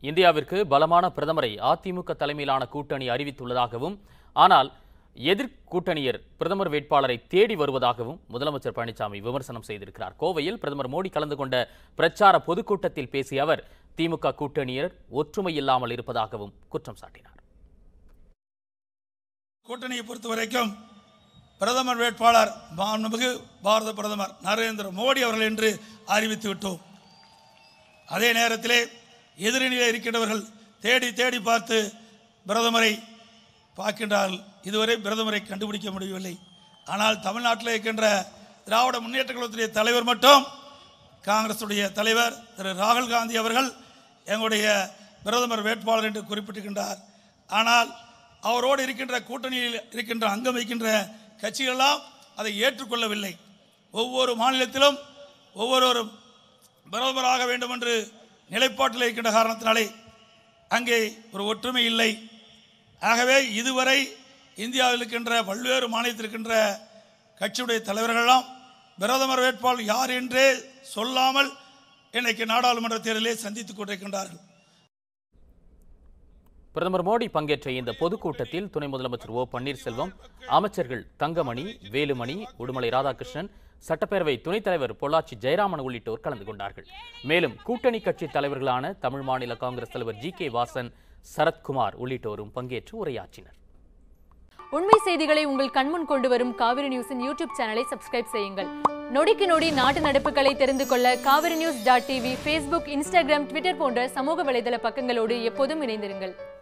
இந்தியாவிற்கு பலமான பிரதமரை அதிமுக தலைமையிலான கூட்டணி அறிவித்துள்ளதாகவும் ஆனால் எதிர் கூட்டணியர் பிரதமர் வேட்பாளரை தேடி வருவதாகவும் முதலமைச்சர் பழனிசாமி விமர்சனம் செய்திருக்கிறார் கோவையில் பிரதமர் மோடி கலந்து கொண்ட பிரச்சார பொதுக்கூட்டத்தில் பேசிய அவர் திமுக கூட்டணியர் ஒற்றுமை இல்லாமல் இருப்பதாகவும் குற்றம் சாட்டினார் கூட்டணியை பொறுத்த வரைக்கும் பிரதமர் வேட்பாளர் மாண்புமிகு பாரத பிரதமர் நரேந்திர மோடி அவர்கள் என்று அறிவித்து விட்டோம் அதே நேரத்திலே எதிரணியில் இருக்கின்றவர்கள் தேடி தேடி பார்த்து பிரதமரை பார்க்கின்றார்கள் இதுவரை பிரதமரை கண்டுபிடிக்க முடியவில்லை ஆனால் தமிழ்நாட்டில் இருக்கின்ற திராவிட முன்னேற்ற கழகத்துடைய தலைவர் மட்டும் காங்கிரசுடைய தலைவர் திரு ராகுல் காந்தி அவர்கள் எங்களுடைய பிரதமர் வேட்பாளர் என்று குறிப்பிட்டிருக்கின்றார் ஆனால் அவரோடு இருக்கின்ற கூட்டணியில் இருக்கின்ற அங்கம் வைக்கின்ற கட்சிகளெல்லாம் அதை ஏற்றுக்கொள்ளவில்லை ஒவ்வொரு மாநிலத்திலும் ஒவ்வொருவரும் பிரதமராக வேண்டும் என்று நிலைப்பாட்டில் இருக்கின்ற காரணத்தினாலே அங்கே ஒரு ஒற்றுமை இல்லை ஆகவே இதுவரை இந்தியாவில் இருக்கின்ற பல்வேறு மாநிலத்தில் இருக்கின்ற கட்சியுடைய தலைவர்களெல்லாம் பிரதமர் வேட்பாளர் யார் என்றே சொல்லாமல் இன்னைக்கு நாடாளுமன்ற தேர்தலை சந்தித்துக் கொண்டிருக்கின்றார்கள் பிரதமர் மோடி பங்கேற்ற இந்த பொதுக்கூட்டத்தில் துணை முதலமைச்சர் ஓ பன்னீர்செல்வம் அமைச்சர்கள் தங்கமணி வேலுமணி உடுமலை ராதாகிருஷ்ணன் சட்டப்பேரவை துணைத் தலைவர் பொள்ளாச்சி ஜெயராமன் உள்ளிட்டோர் கலந்து கொண்டார்கள் மேலும் கூட்டணி கட்சி தலைவர்களான தமிழ் மாநில காங்கிரஸ் தலைவர் ஜி கே வாசன் சரத்குமார் உள்ளிட்டோரும் பங்கேற்று உரையாற்றினர் உண்மை செய்திகளை உங்கள் கண்முன் கொண்டு வரும் காவிரி நியூஸின் யூடியூப் சேனலை சப்ஸ்கிரைப் செய்யுங்கள் நொடிக்கு நொடி நாட்டு நடப்புகளை தெரிந்து கொள்ள Kaveri news dot TV Facebook Instagram Twitter போன்ற சமூக வலைதள பக்கங்களோடு எப்போதும் இணைந்திருங்கள்